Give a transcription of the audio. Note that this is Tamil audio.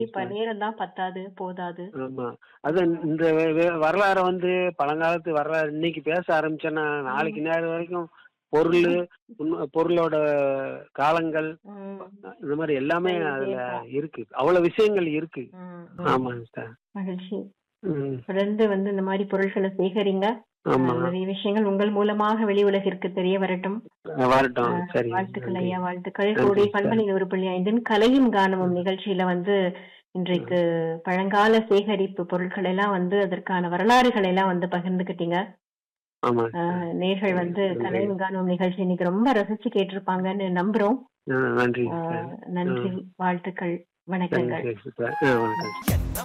இப்ப நேரம் தான் பத்தாது போதாது ஆமா அது இந்த வெ- வெ- வரலாறை வந்து பழங்காலத்து வரலாறு இன்னைக்கு பேச ஆரம்பிச்சேன்னா நாளைக்கு நேரம் வரைக்கும் பொருள் உண்ம- பொருளோட காலங்கள் ம், இந்த மாதிரி எல்லாமே சரி, அதுல சரிப்பா. இருக்கு அவ்வளவு விஷயங்கள் இருக்கு ம், ஆமாங்க சார் மகிழ்ச்சி ம், தொடர்ந்து வந்து இந்த மாதிரி பொருட்களை சேகரிங்க ஆமா அஹ், நிறைய விஷயங்கள் உங்கள் மூலமாக வெளி உலகிற்கு தெரிய வரட்டும் வரட்டும் சரி வாழ்த்துக்கள் நன்றி. ஐயா வாழ்த்துக்கள் நன்றி, கோடை சார். பண்பலை ஒரு புள்ளி ஐந்தின் கலையும் கானமும் நிகழ்ச்சியில வந்து இன்றைக்கு பழங்கால சேகரிப்பு பொருட்கள் எல்லாம் வந்து அதற்கான வரலாறுகள் எல்லாம் வந்து பகிர்ந்துக்கிட்டீங்க ஆமா அஹ், நேர்கள் வந்து நன்றி. கலையும் கானமும் நிகழ்ச்சி இன்னைக்கு ரொம்ப ரசிச்சு கேட்டிருப்பாங்கன்னு நம்புறோம் ஆ, நன்றி அஹ், சார் நன்றி வாழ்த்துக்கள் வணக்கங்கள் நன்றி சார் ஆ, வணக்கம்